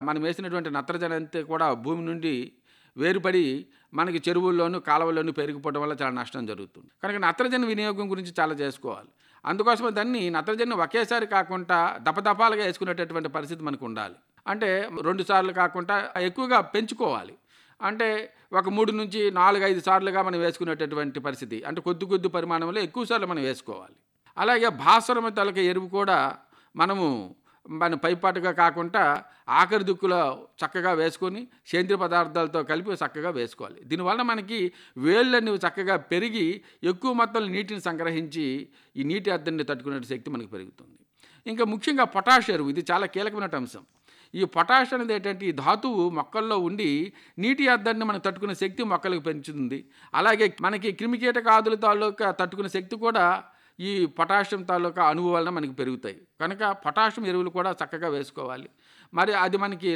మనం వేసినటువంటి నత్రజని అంతా కూడా భూమి నుండి వేరుపడి మనకి చెరువుల్లోనూ కాలువల్లోనూ పెరిగిపోవడం వల్ల చాలా నష్టం జరుగుతుంది కనుక నత్రజని వినియోగం గురించి చాలా చేసుకోవాలి అందుకోసం దాన్ని నత్రజని ఒకేసారి కాకుండా దపదపాలుగా వేసుకునేటటువంటి పరిస్థితి మనకు ఉండాలి అంటే రెండు సార్లు కాకుండా ఎక్కువగా పెంచుకోవాలి అంటే ఒక మూడు నుంచి నాలుగు ఐదు సార్లుగా మనం వేసుకునేటటువంటి పరిస్థితి అంటే కొద్ది కొద్ది పరిమాణంలో ఎక్కువ సార్లు మనం వేసుకోవాలి అలాగే భాస్వరం తాలూకా ఎరువు కూడా మనము మన పైపాటుగా కాకుండా ఆఖరి దిక్కులో చక్కగా వేసుకొని సేంద్రియ పదార్థాలతో కలిపి చక్కగా వేసుకోవాలి దీనివల్ల మనకి వేళ్ళని చక్కగా పెరిగి ఎక్కువ మొత్తంలో నీటిని సంగ్రహించి ఈ నీటి అద్దరిని తట్టుకునే శక్తి మనకు పెరుగుతుంది ఇంకా ముఖ్యంగా పొటాష్ ఎరువు ఇది చాలా కీలకమైన అంశం ఈ పొటాష్ అనేది ఏంటంటే ఈ ధాతువు మొక్కల్లో ఉండి నీటి అద్దడిని మనం తట్టుకునే శక్తి మొక్కలకు పెంచుతుంది అలాగే మనకి క్రిమికీటకాదుల తాలూకా తట్టుకునే శక్తి కూడా ఈ పొటాషియం తాలూకా అణువు వలన మనకి పెరుగుతాయి కనుక పొటాషియం ఎరువులు కూడా చక్కగా వేసుకోవాలి మరి అది మనకి